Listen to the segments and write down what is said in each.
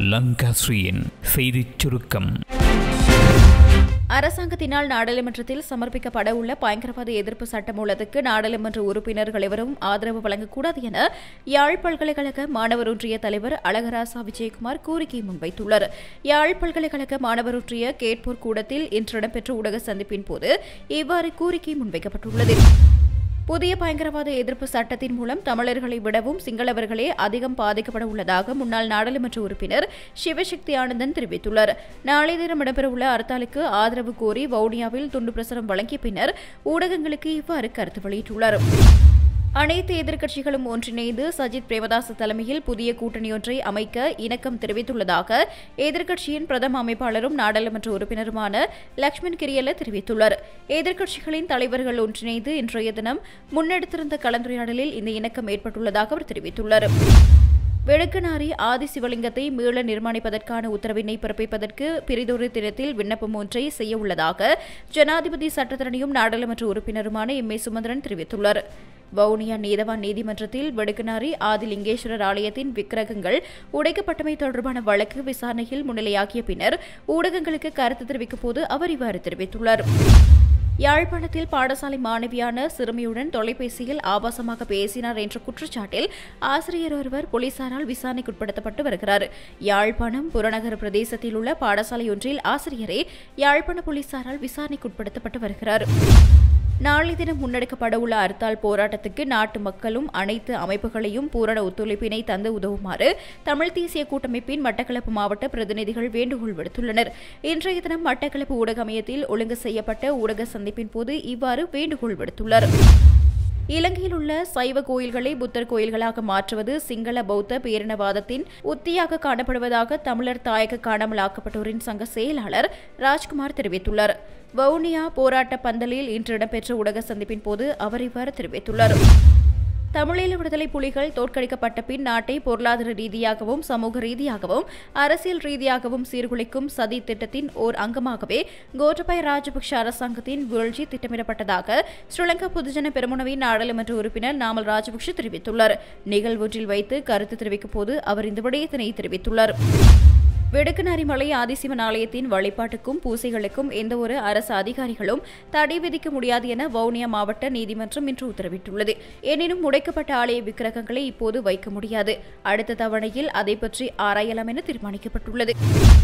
லங்காஸ்ரீயின் செய்திச் சுருக்கம் அரசாங்கத்தினால் நாடாளுமன்றத்தில் சமர்ப்பிக்கப்பட உள்ள பயங்கரவாத எதிர்ப்பு சட்டமூலத்துக்கு நாடாளுமன்ற உறுப்பினர்கள் எவரும் ஆதரவு வழங்கக்கூடாது என யாழ் பல்கலைக்கழக மாணவர் ஒன்றிய தலைவர் அழகராசா விஜயகுமார் கோரிக்கை முன்வைத்துள்ளார் யாழ் பல்கலைக்கழக மாணவர் ஒன்றிய கேட்போர் கூடத்தில் இன்று இடம்பெற்ற ஊடக சந்திப்பின் போது இவ்வாறு கோரிக்கை முன்வைக்கப்பட்டுள்ளது புதிய பயங்கரவாத எதிர்ப்பு சட்டத்தின் மூலம் தமிழர்களை விடவும் சிங்களவர்களே அதிகம் பாதிக்கப்பட உள்ளதாக முன்னாள் நாடாளுமன்ற உறுப்பினர் சிவசக்தி ஆனந்தன் தெரிவித்துள்ளார் நாளை தினம் இடம்பெறவுள்ள ஹர்த்தாலுக்கு ஆதரவு கோரி வவுனியாவில் துண்டு பிரசுரம் வழங்கிய பின்னர் ஊடகங்களுக்கு இவ்வாறு கருத்து வெளியிட்டுள்ளார் அனைத்து எதிர்க்கட்சிகளும் ஒன்றிணைந்து சஜித் பிரேமதாச தலைமையில் புதிய கூட்டணியொன்றை அமைக்க இணக்கம் தெரிவித்துள்ளதாக எதிர்க்கட்சியின் பிரதம அமைப்பாளரும் நாடாளுமன்ற உறுப்பினருமான லக்ஷ்மண் கிரியல்ல தெரிவித்துள்ளார் எதிர்க்கட்சிகளின் தலைவர்கள் ஒன்றிணைந்து இன்றைய தினம் முன்னெடுத்திருந்த கலந்துரையாடலில் இந்த இணக்கம் ஏற்பட்டுள்ளதாக அவர் தெரிவித்துள்ளார் வெடுக்கனாரி ஆதி சிவலிங்கத்தை மீள நிர்மாணிப்பதற்கான உத்தரவினை பிறப்பிப்பதற்கு பிரிதொரு தினத்தில் விண்ணப்பம் ஒன்றை செய்ய உள்ளதாக ஜனாதிபதி சட்டத்தரணியும் நாடாளுமன்ற உறுப்பினருமான எம் ஏ சுமந்திரன் தெரிவித்துள்ளார் வவுனியா நீதவான் நீதிமன்றத்தில் வெடுக்கனாரி ஆதிலிங்கேஸ்வரர் ஆலயத்தின் விக்கிரகங்கள் உடைக்கப்பட்டமை தொடர்பான வழக்கு விசாரணையில் முன்னிலையாகிய பின்னர் ஊடகங்களுக்கு கருத்து தெரிவிக்கும் போது அவர் இவ்வாறு தெரிவித்துள்ளார் யாழ்ப்பாணத்தில் பாடசாலை மாணவியான சிறுமியுடன் தொலைபேசியில் ஆபாசமாக பேசினார் என்ற குற்றச்சாட்டில் ஆசிரியர் ஒருவர் போலீசாரால் விசாரணைக்குட்படுத்தப்பட்டு வருகிறார் யாழ்ப்பாணம் புறநகர் பிரதேசத்தில் உள்ள பாடசாலை ஒன்றில் ஆசிரியரே யாழ்ப்பாண போலீசாரால் விசாரணைக்குட்படுத்தப்பட்டு வருகிறார் நாளை தினம் முன்னெடுக்கப்பட உள்ள அர்த்தால் போராட்டத்துக்கு நாட்டு மக்களும் அனைத்து அமைப்புகளையும் பூரண ஒத்துழைப்பினை தந்து உதவுமாறு தமிழ் தேசிய கூட்டமைப்பின் மட்டக்களப்பு மாவட்ட பிரதிநிதிகள் வேண்டுகோள் விடுத்துள்ளனர் இன்றைய தினம் மட்டக்களப்பு ஊடக மையத்தில் ஒழுங்கு செய்யப்பட்ட ஊடக சந்திப்பின் போது இவ்வாறு வேண்டுகோள் விடுத்துள்ளார் இலங்கையில் உள்ள சைவ கோயில்களை புத்தர் கோயில்களாக மாற்றுவது சிங்கள பௌத்த பேரினவாதத்தின் உத்தியாக காணப்படுவதாக தமிழர் தாயக காணாமலாக்கப்பட்டோரின் சங்க செயலாளர் ராஜ்குமார் தெரிவித்துள்ளார் வவுனியா போராட்ட பந்தலில் இன்று இடம்பெற்ற ஊடக சந்திப்பின் போது அவர் இவ்வாறு தெரிவித்துள்ளார் தமிழீழ விடுதலை புலிகள் தோற்கடிக்கப்பட்ட பின் நாட்டை பொருளாதார ரீதியாகவும் சமூக ரீதியாகவும் அரசியல் ரீதியாகவும் சீர்குலைக்கும் சதி திட்டத்தின் ஓர் அங்கமாகவே கோட்டபாய ராஜபக்ஷ அரசாங்கத்தின் வீழ்ச்சி திட்டமிடப்பட்டதாக ஸ்ரீலங்கா பொதுஜன பெருமுனவின் நாடாளுமன்ற உறுப்பினர் நாமல் ராஜபக்ஷ தெரிவித்துள்ளார் நிகழ்வொன்றில் வைத்து கருத்து தெரிவிக்கும் போது அவர் இந்த விடயத்தினை தெரிவித்துள்ளார் வெடுக்கனரிமலை ஆதிசிவன் ஆலயத்தின் வழிபாட்டுக்கும் பூசைகளுக்கும் எந்தவொரு அரசு அதிகாரிகளும் தடை விதிக்க முடியாது என வவுனியா மாவட்ட நீதிமன்றம் இன்று உத்தரவிட்டுள்ளது எனினும் உடைக்கப்பட்ட ஆலய விக்கிரகங்களை இப்போது வைக்க முடியாது அடுத்த தவணையில் அதை பற்றி ஆராயலாம் என தீர்மானிக்கப்பட்டுள்ளது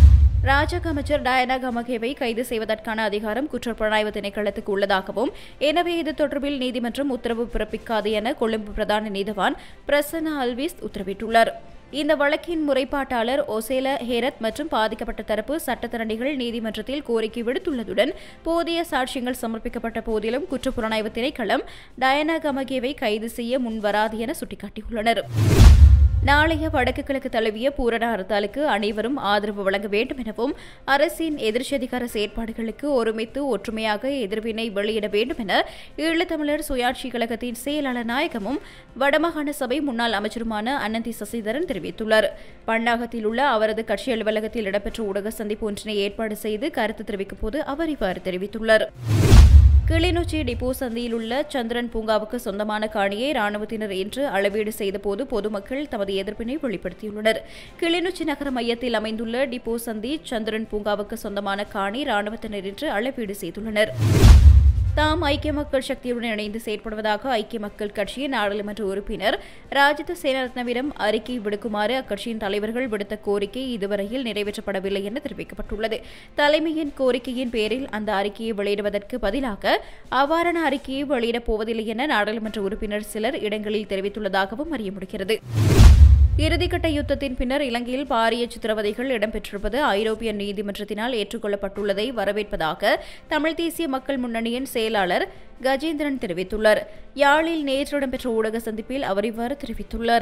ராஜாங்க அமைச்சர் டயனா கமகேவை கைது செய்வதற்கான அதிகாரம் குற்றப்புலனாய்வு திணைக்களத்துக்கு உள்ளதாகவும் எனவே இது தொடர்பில் நீதிமன்றம் உத்தரவு பிறப்பிக்காது என கொழும்பு பிரதான நீதவான் பிரசன்னா அல்விஸ் உத்தரவிட்டுள்ளார் இந்த வழக்கின் முறைப்பாட்டாளர் ஒசேல ஹேரத் மற்றும் பாதிக்கப்பட்ட தரப்பு சட்டத்தரணிகள் நீதிமன்றத்தில் கோரிக்கை விடுத்துள்ளதுடன் போதிய சாட்சியங்கள் சமர்ப்பிக்கப்பட்ட போதிலும் குற்றப்புலனாய்வு திணைக்களம் டயனா கமகேவை கைது செய்ய முன்வராது என சுட்டிக்காட்டியுள்ளனர் நாளைய வடக்கு கிழக்கு தழுவிய பூரண ஹர்த்தாலுக்கு அனைவரும் ஆதரவு வழங்க வேண்டும் எனவும் அரசின் எதிர்ச்சதிகார செயற்பாடுகளுக்கு ஒருமித்து ஒற்றுமையாக எதிர்வினை வெளியிட வேண்டும் என ஈழத்தமிழர் சுயாட்சி கழகத்தின் செயலாளர் நாயகமும் வடமாகாண சபை முன்னாள் அமைச்சருமான அனந்தி சசிதரன் தெரிவித்துள்ளார் பன்னாகத்தில் உள்ள அவரது கட்சி அலுவலகத்தில் இடம்பெற்ற ஊடக சந்திப்பு ஒன்றினை ஏற்பாடு செய்து கருத்து தெரிவிக்கும் போது அவர் இவ்வாறு தெரிவித்துள்ளார் கிளிநொச்சி டிப்போ சந்தியில் உள்ள சந்திரன் பூங்காவுக்கு சொந்தமான காணியை ராணுவத்தினர் இன்று அளவீடு செய்தபோது பொதுமக்கள் தமது எதிர்ப்பினை வெளிப்படுத்தியுள்ளனர் கிளிநொச்சி நகர மையத்தில் அமைந்துள்ள டிப்போ சந்தி சந்திரன் பூங்காவுக்கு சொந்தமான காணி ராணுவத்தினர் இன்று அளவீடு செய்துள்ளனர் தாம் ஐக்கிய மக்கள் சக்தியுடன் இணைந்து செயற்படுவதாக ஐக்கிய மக்கள் கட்சியின் நாடாளுமன்ற உறுப்பினர் ராஜித சேனரத்னவிடம் அறிக்கை விடுக்குமாறு அக்கட்சியின் தலைவர்கள் விடுத்த கோரிக்கை இதுவரையில் நிறைவேற்றப்படவில்லை என தெரிவிக்கப்பட்டுள்ளது தலைமையின் கோரிக்கையின் பேரில் அந்த அறிக்கையை வெளியிடுவதற்கு பதிலாக அவ்வாறான அறிக்கையை வெளியிடப் போவதில்லை என நாடாளுமன்ற உறுப்பினர் சிலர் இடங்களில் தெரிவித்துள்ளதாகவும் அறிய முடிகிறது இறுதிக்கட்ட யுத்தத்தின் பின்னர் இலங்கையில் பாரிய சித்திரவதைகள் இடம்பெற்றிருப்பது ஐரோப்பிய நீதிமன்றத்தினால் ஏற்றுக்கொள்ளப்பட்டுள்ளதை வரவேற்பதாக தமிழ் தேசிய மக்கள் முன்னணியின் செயலாளர் கஜேந்திரன் தெரிவித்துள்ளார் யாழில் நேற்று இடம்பெற்ற ஊடக சந்திப்பில் அவர் இவ்வாறு தெரிவித்துள்ளார்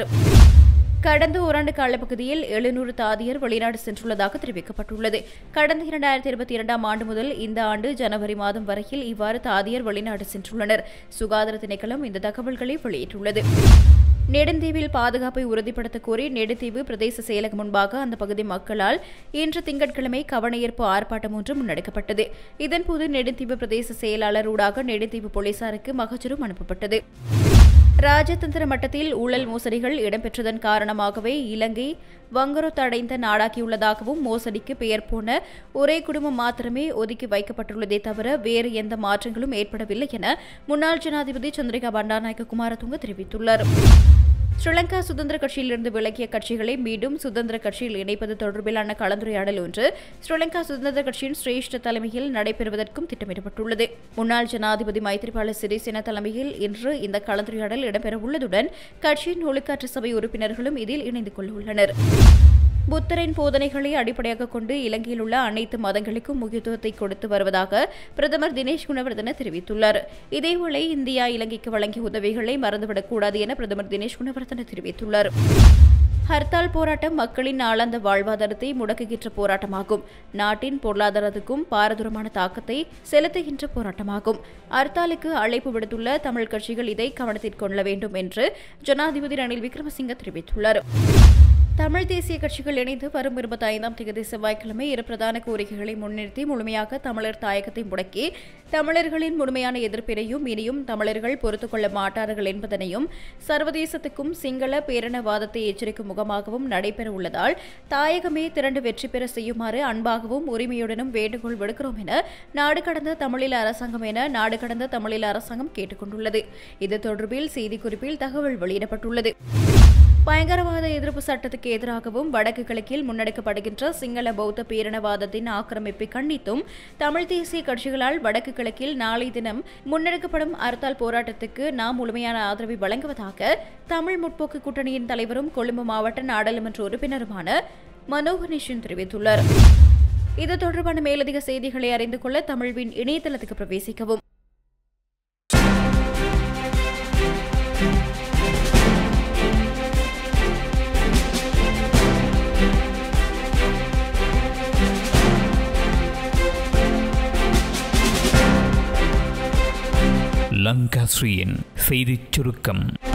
கடந்த ஓராண்டு காலப்பகுதியில் எழுநூறு தாதியர் வெளிநாடு சென்றுள்ளதாக தெரிவிக்கப்பட்டுள்ளது கடந்த இரண்டாயிரத்தி இருபத்தி இரண்டாம் ஆண்டு முதல் இந்த ஆண்டு ஜனவரி மாதம் வரையில் இவ்வாறு தாதியர் வெளிநாடு சென்றுள்ளனர் சுகாதார திணைக்களம் இந்த தகவல்களை வெளியிட்டுள்ளது நெடுந்தீவில் பாதுகாப்பை உறுதிப்படுத்த கோரி நெடுந்தீவு பிரதேச செயலகம் முன்பாக அந்த பகுதி மக்களால் இன்று திங்கட்கிழமை கவனஈர்ப்பு ஆர்ப்பாட்டம் ஒன்று முன்னெடுக்கப்பட்டது இதன்போது நெடுந்தீவு பிரதேச செயலாளர் ஊடாக நெடுந்தீவு போலீசாருக்கு மகஜரும் அனுப்பப்பட்டது ராஜதந்திர மட்டத்தில் ஊழல் மோசடிகள் இடம்பெற்றதன் காரணமாகவே இலங்கை வங்குரோத்தடைந்த நாடாக்கியுள்ளதாகவும் மோசடிக்கு பெயர் போன ஒரே குடும்பம் மாத்திரமே ஒதுக்கி வைக்கப்பட்டுள்ளதே தவிர வேறு எந்த மாற்றங்களும் ஏற்படவில்லை என முன்னாள் ஜனாதிபதி சந்திரிகா பண்டாநாயக்க குமாரதுங்க தெரிவித்துள்ளார் ஸ்ரீலங்கா சுதந்திர கட்சியிலிருந்து விலகிய கட்சிகளை மீண்டும் சுதந்திர கட்சியில் இணைப்பது தொடர்பிலான கலந்துரையாடல் ஒன்று ஸ்ரீலங்கா சுதந்திர கட்சியின் சிரேஷ்ட தலைமையில் நடைபெறுவதற்கும் திட்டமிடப்பட்டுள்ளது முன்னாள் ஜனாதிபதி மைத்ரிபால சிறிசேன தலைமையில் இன்று இந்த கலந்துரையாடல் இடம்பெறவுள்ளதுடன் கட்சியின் ஒழுக்காற்று சபை உறுப்பினர்களும் இதில் இணைந்து கொள்ள உள்ளனர் புத்தரின் போதனைகளை அடிப்படையாக கொண்டு இலங்கையில் உள்ள அனைத்து மதங்களுக்கும் முக்கியத்துவத்தை கொடுத்து வருவதாக பிரதமர் தினேஷ் குணவர்தன தெரிவித்துள்ளார் இதேவேளை இந்தியா இலங்கைக்கு வழங்கிய உதவிகளை மறந்துவிடக்கூடாது என பிரதமர் தினேஷ் குணவர்தன தெரிவித்துள்ளார் ஹர்த்தால் போராட்டம் மக்களின் நாளாந்த வாழ்வாதாரத்தை முடக்குகின்ற போராட்டமாகும் நாட்டின் பொருளாதாரத்துக்கும் பாரதூரமான தாக்கத்தை செலுத்துகின்ற போராட்டமாகும் ஹர்த்தாலுக்கு அழைப்பு விடுத்துள்ள தமிழ் கட்சிகள் இதை கவனத்தில் கொள்ள வேண்டும் என்று ஜனாதிபதி ரணில் விக்ரமசிங்க தெரிவித்துள்ளார் தமிழ் தேசிய கட்சிகள் இணைந்து வரும் இருபத்தி ஐந்தாம் தேதி செவ்வாய்க்கிழமை இரு பிரதான கோரிக்கைகளை முன்னிறுத்தி முழுமையாக தமிழர் தாயகத்தை முடக்கி தமிழர்களின் முழுமையான எதிர்ப்பினையும் இனியும் தமிழர்கள் பொறுத்துக் கொள்ள மாட்டார்கள் என்பதனையும் சர்வதேசத்துக்கும் சிங்கள பேரணவாதத்தை எச்சரிக்கும் முகமாகவும் நடைபெற உள்ளதால் தாயகமே திரண்டு வெற்றி பெற செய்யுமாறு அன்பாகவும் உரிமையுடனும் வேண்டுகோள் விடுக்கிறோம் என நாடு கடந்த தமிழில் அரசாங்கம் என நாடு கடந்த தமிழில் அரசாங்கம் கேட்டுக் கொண்டுள்ளது இது தொடர்பில் செய்திக்குறிப்பில் தகவல் வெளியிடப்பட்டுள்ளது பயங்கரவாத எதிர்ப்பு சட்டத்துக்கு எதிராகவும் வடக்கு கிழக்கில் முன்னெடுக்கப்படுகின்ற சிங்கள பௌத்த பேரணவாதத்தின் ஆக்கிரமிப்பை கண்டித்தும் தமிழ் தேசிய கட்சிகளால் வடக்கு கிழக்கில் நாளை தினம் முன்னெடுக்கப்படும் அர்த்தால் போராட்டத்துக்கு நாம் முழுமையான ஆதரவை வழங்குவதாக தமிழ் முற்போக்கு கூட்டணியின் தலைவரும் கொழும்பு மாவட்ட நாடாளுமன்ற உறுப்பினருமான மனோகர் தெரிவித்துள்ளார் இது தொடர்பான மேலதிக செய்திகளை அறிந்து கொள்ள தமிழ்வின் இணையதளத்துக்கு பிரவேசிக்கவும் லங்காஸ்ரீயின் செய்திச் சுருக்கம்